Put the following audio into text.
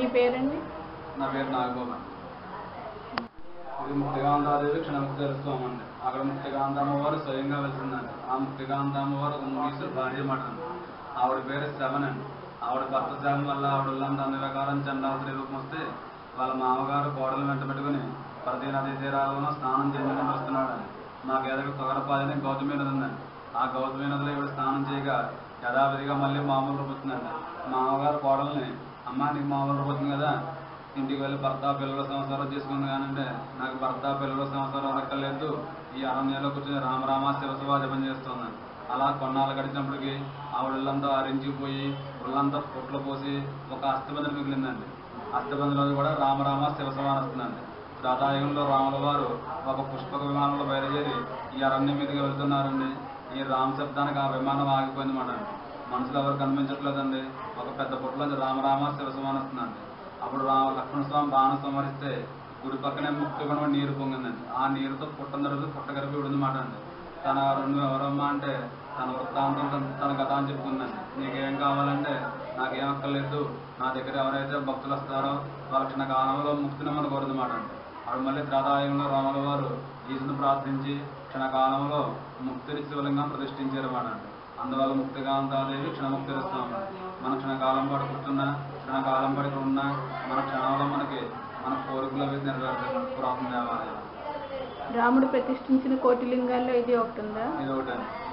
మీ పేరండి నా పేరు నాగబాబు ఇది ముక్తిగాంధాదేవి క్షణముక్తి తెలుసుకోమండి అక్కడ ముక్తిగాంధమ్మ వారు స్వయంగా వెళ్తుందండి ఆ ముక్తిగాంధమ్మ వారు ఒక మునీశ్వరు భార్య మాట ఆవిడ పేరు శ్రవణ్ అండి ఆవిడ భర్త శ్రమ వల్ల ఆవిడ ఒళ్ళంతా అన్ని రకాల చండాస్త్రీ రూపం వస్తే వాళ్ళ మామగారు కోడలు వెంట పెట్టుకుని ప్రతి నదీ తీరాలలో స్నానం చేసుకుని వస్తున్నాడండి మాకు ఎదగ తొగరపాదని గౌతమి నది ఉందండి ఆ గౌతమి నదిలో ఈవిడ స్నానం చేయగా యథావిధిగా మళ్ళీ మామూలు రూపుతుందండి మామగారు కోడల్ని అమ్మ నీకు మామూలు రూపుతుంది కదా ఇంటికి వెళ్ళి భర్త పిల్లల సంసారం చేసుకుంది కానంటే నాకు భర్త పిల్లల సంసారం దక్కలేదు ఈ అరణ్యంలో కూర్చొని రామరామ శివశివ జపం చేస్తున్నాను అలా కొన్నాళ్ళు గడిచినప్పటికి ఆవిడ ఒళ్ళంతా ఆరించిపోయి ఒళ్ళంతా పొట్లు పోసి ఒక అస్థిబంధన మిగిలిందండి అస్థిబంధంలో కూడా రామరామ శివశివ అని వస్తుందండి త్రేతాయుగంలో రాముల వారు ఒక పుష్పక విమానంలో బయలుదేరి ఈ అరణ్యం మీదకి వెళ్తున్నారండి ఈ రామ శబ్దానికి ఆ విమానం ఆగిపోయిందన్నమాట అండి మనుషులు ఎవరు కనిపించట్లేదండి ఒక పెద్ద పుట్లో రామరామ శివశివ అని వస్తుందండి అప్పుడు రా లక్ష్మణ స్వామి బాణం సంహరిస్తే గుడి పక్కనే ముక్తి కూడా నీరు పొంగిందండి ఆ నీరుతో పుట్టందరూ పుట్టగలిపి విడుదన్నమాట అండి తన రెండు ఎవరమ్మా అంటే తన వృత్తాంతం తన- తన కథ అని చెప్పుకుందండి నీకేం కావాలంటే నాకేం అక్కర్లేదు నా దగ్గర ఎవరైతే భక్తులు వస్తారో వాళ్ళ క్షణ కాలంలో ముక్తిని మన కోరుదన్నమాట అండి అప్పుడు మళ్ళీ త్రేతాయుగంలో రాముల వారు ఈశ్వరుని ప్రార్థించి క్షణకాలంలో ముక్తిని శివలింగం ప్రతిష్ఠించారు అన్నమాట అండి అందువల్ల ముక్తిగాంతాదేవి క్షణముక్తి ఇస్తాము మన క్షణకాలం పాటు కూర్చున్నా క్షణకాలం పాటు ఇక్కడ ఉన్నా మన క్షణంలో మనకి మన కోరికలు అవి నెరవేరుతాయి పురాతన దేవాలయం రాముడు ప్రతిష్ఠించిన కోటి లింగాల్లో ఇది ఒకటి ఉందా ఇది ఒకటి